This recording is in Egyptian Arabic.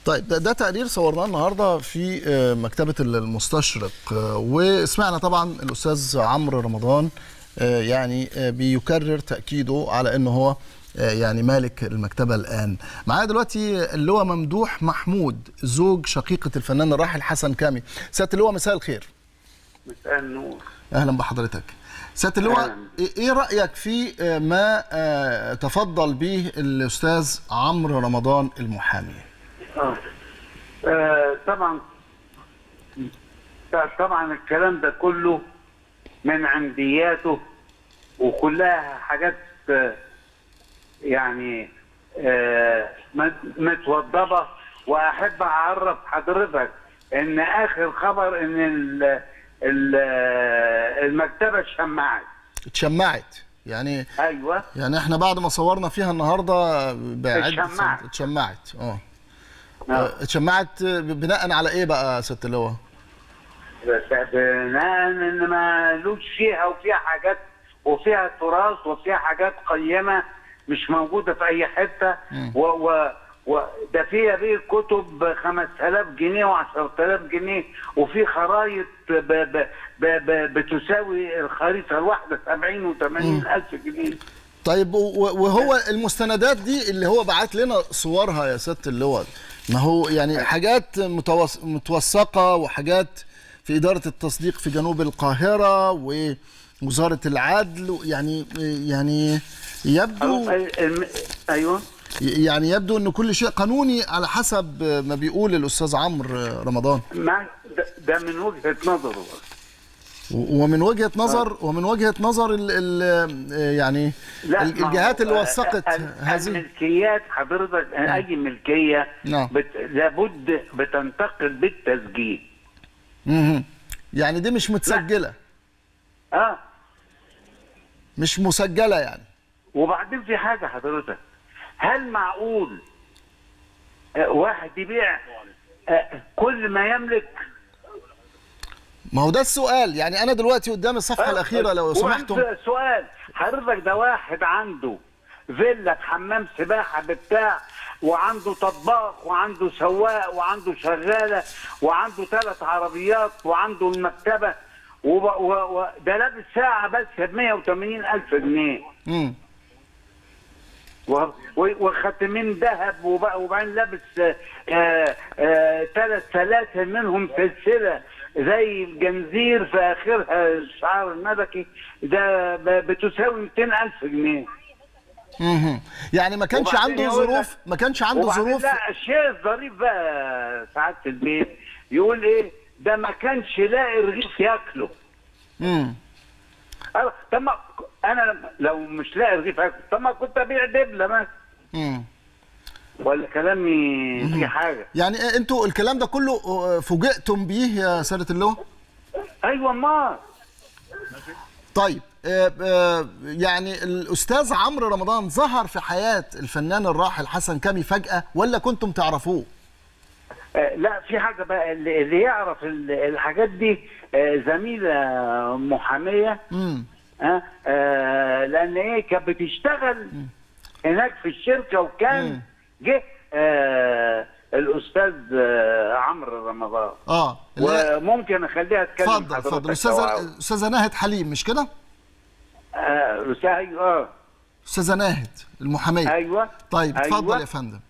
طيب ده, ده تقرير صورناه النهارده في آه، مكتبه المستشرق آه، وسمعنا طبعا الاستاذ عمرو رمضان آه، يعني آه، بيكرر تاكيده على انه هو آه، يعني مالك المكتبه الان معايا دلوقتي اللواء ممدوح محمود زوج شقيقه الفنان الراحل حسن كامي سياده اللواء مساء الخير مساء النور اهلا بحضرتك سياده اللواء أهلاً. إيه- ايه رايك في آه، ما آه، تفضل به الاستاذ عمرو رمضان المحامي آه. آه طبعا طبعا الكلام ده كله من عندياته وكلها حاجات آه، يعني آه، مت- متوضبه واحب اعرف حضرتك ان اخر خبر ان ال- ال- المكتبه شمعت اتشمعت يعني ايوه يعني احنا بعد ما صورنا فيها النهارده بعد اتشمعت. اتشمعت اه آه. اتشمعت بناء على ايه بقى يا ست اللواء؟ بناء ان ما لوش فيها وفيها حاجات وفيها تراث وفيها حاجات قيمه مش موجوده في اي حته و و و ده فيها بيه كتب ب 5000 جنيه و10000 جنيه وفي خرايط ب ب ب ب بتساوي الخريطه الواحده 70 و80 الف جنيه طيب و- وهو المستندات دي اللي هو بعت لنا صورها يا ست اللواء ما هو يعني حاجات متوس- متوثقه وحاجات في اداره التصديق في جنوب القاهره ووزاره العدل يعني يعني يبدو الم- ايوه يعني يبدو ان كل شيء قانوني على حسب ما بيقول الاستاذ عمرو رمضان ما ده, ده من وجهه نظره ومن وجهه نظر ومن وجهه نظر ال ال يعني لا ال- ما الجهات هو- اللي وثقت ال- هذه الملكيات حضرتك اي ملكيه نعم. بت... لابد بتنتقل بالتسجيل مهم. يعني دي مش متسجله اه مش مسجله يعني وبعدين في حاجه حضرتك هل معقول آه، واحد يبيع آه، كل ما يملك ما هو ده السؤال يعني انا دلوقتي قدام الصفحه الاخيره لو سمحتم وعندي سؤال حضرتك ده واحد عنده فيلا حمام سباحه بتاع وعنده طباخ وعنده سواق وعنده شغاله وعنده ثلاث عربيات وعنده المكتبه وب- و- و- ده لابس ساعه بس ب 180 الف جنيه مم. و- و- وختمين ذهب وب- وبعدين لابس ثلاث سلاسل منهم سلسله زي الجنزير في اخرها الشعار الملكي ده ب- بتساوي 200 الف جنيه مهم. يعني ما كانش وبعدين عنده يقول لك- ظروف ما كانش عنده وبعدين ظروف لا الشيء الظريف بقى سعاده البيت يقول ايه ده ما كانش لاقي رغيف ياكله مم. أه، طب ما انا لو مش لاقي رغيف اكله طب ما كنت ابيع دبله مثلا مم. ولا كلامي في حاجه يعني انتوا الكلام ده كله آه، فوجئتم بيه يا سياده اللواء ايوه ما طيب آه، آه، يعني الاستاذ عمرو رمضان ظهر في حياه الفنان الراحل حسن كامي فجاه ولا كنتم تعرفوه آه، لا في حاجه بقى اللي اللي يعرف ال- الحاجات دي آه، زميله محاميه امم ها آه، لان ايه كانت بتشتغل هناك في الشركه وكان جه آه، الاستاذ آه، عمرو رمضان اه لا، وممكن اخليها تكلم اتفضل حضرتك اتفضل لو استاذه عاوز. استاذه ناهد حليم مش كده آه، أستاذ- اه استاذه ناهد المحاميه ايوه طيب اتفضل أيوة. يا فندم